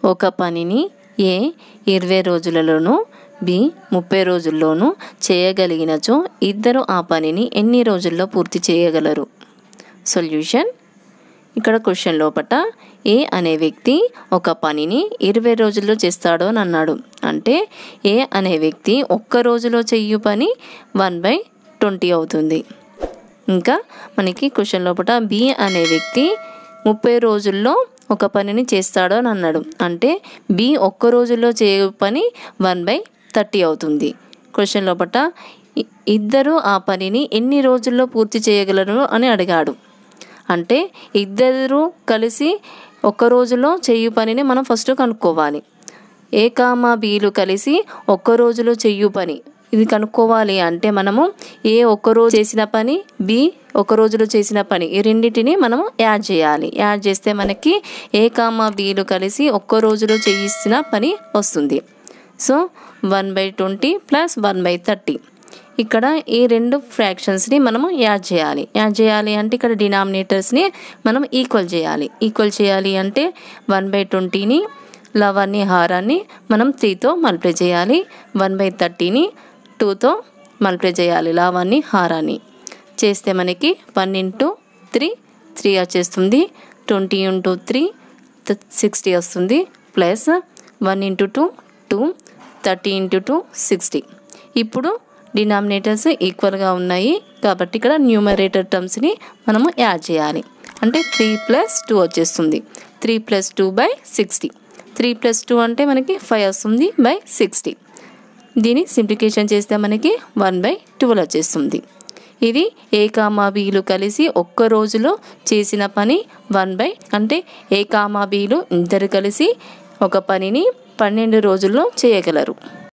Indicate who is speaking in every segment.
Speaker 1: ఒక పనిని ఏ ఇరవై రోజులలోనూ బి ముప్పై రోజుల్లోనూ చేయగలిగినచో ఇద్దరు ఆ పనిని ఎన్ని రోజుల్లో పూర్తి చేయగలరు సొల్యూషన్ ఇక్కడ క్వశ్చన్ లోపట ఏ అనే వ్యక్తి ఒక పనిని ఇరవై రోజుల్లో చేస్తాడు అని అన్నాడు అంటే ఏ అనే వ్యక్తి ఒక్క రోజులో చెయ్యు పని వన్ బై ట్వంటీ అవుతుంది ఇంకా మనకి క్వశ్చన్ లోపల బి అనే వ్యక్తి ముప్పై రోజుల్లో ఒక పనిని చేస్తాడు అని అన్నాడు అంటే బి ఒక్క రోజుల్లో చేయు పని వన్ బై థర్టీ అవుతుంది క్వశ్చన్ లోపల ఇ- ఇద్దరు ఆ పనిని ఎన్ని రోజుల్లో పూర్తి చేయగలరు అని అడిగాడు అంటే ఇద్దరు కలిసి ఒక్క రోజులో చేయు పనిని మనం ఫస్ట్ కనుక్కోవాలి ఏ కామా బీలు కలిసి ఒక్క రోజులో చెయ్యు పని ఇది కనుక్కోవాలి అంటే మనము ఏ ఒక్క రోజు చేసిన పని బి ఒక రోజులో చేసిన పని ఈ రెండింటిని మనము యాడ్ చేయాలి యాడ్ చేస్తే మనకి ఏ కామా బీలు కలిసి ఒక్క రోజులో చేయిస్తున్న పని వస్తుంది so one by twenty plus one by thirty ఇక్కడ ఈ రెండు ఫ్రాక్షన్స్ని మనము యాడ్ చేయాలి యాడ్ చేయాలి అంటే ఇక్కడ డినామినేటర్స్ని మనం ఈక్వల్ చేయాలి ఈక్వల్ చేయాలి అంటే వన్ బై ట్వంటీని లవాన్ని హారాన్ని మనం త్రీతో మల్టిప్లై చేయాలి వన్ బై థర్టీని టూతో మల్టిప్లై చేయాలి లావాన్ని హారాన్ని చేస్తే మనకి వన్ ఇంటూ త్రీ త్రీ వచ్చేస్తుంది ట్వంటీ ఇంటూ త్రీ సిక్స్టీ వస్తుంది plus one into two two thirty into two sixty ఇప్పుడు డినామినేటర్స్ ఈక్వల్గా ఉన్నాయి కాబట్టి ఇక్కడ న్యూమరేటర్ టర్మ్స్ని మనము యాడ్ చేయాలి అంటే త్రీ ప్లస్ టూ వచ్చేస్తుంది three plus two by sixty three plus two అంటే మనకి ఫైవ్ వస్తుంది బై సిక్స్టీ దీన్ని సింప్లికేషన్ చేస్తే మనకి వన్ బై ట్వెల్వ్ వచ్చేస్తుంది ఇది ఏ కామా బీలు కలిసి ఒక్క రోజులో చేసిన పని వన్ బై అంటే ఏ కామా బీలు ఇద్దరు కలిసి ఒక పనిని పన్నెండు రోజుల్లో చేయగలరు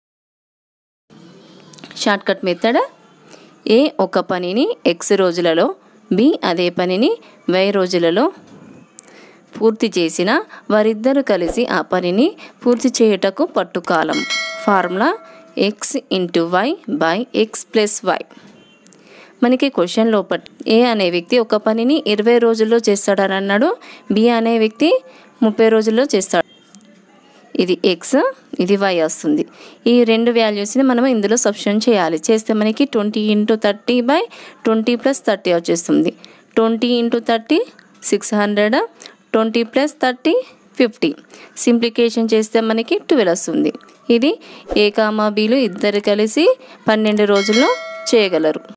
Speaker 1: షార్ట్కట్ మెథడ్ ఏ ఒక పనిని ఎక్స్ రోజులలో బి అదే పనిని వై రోజులలో పూర్తి చేసిన వారిద్దరూ కలిసి ఆ పనిని పూర్తి చేయుటకు పట్టుకాలం formula X into Y by X plus Y మనకి క్వశ్చన్ లోపల ఏ అనే వ్యక్తి ఒక పనిని ఇరవై రోజుల్లో చేస్తాడని అన్నాడు బి అనే వ్యక్తి ముప్పై రోజుల్లో చేస్తాడు ఇది ఎక్స్ ఇది వై వస్తుంది ఈ రెండు వాల్యూస్ని మనం ఇందులో సబ్స్టిట్యూట్ చేయాలి చేస్తే మనకి twenty into thirty by twenty plus thirty వచ్చేస్తుంది twenty into thirty six hundred twenty plus thirty fifty simplification చేస్తే మనకి ట్వెల్వ్ వస్తుంది ఇది ఏ కామా బీలు ఇద్దరు కలిసి పన్నెండు రోజుల్లో చేయగలరు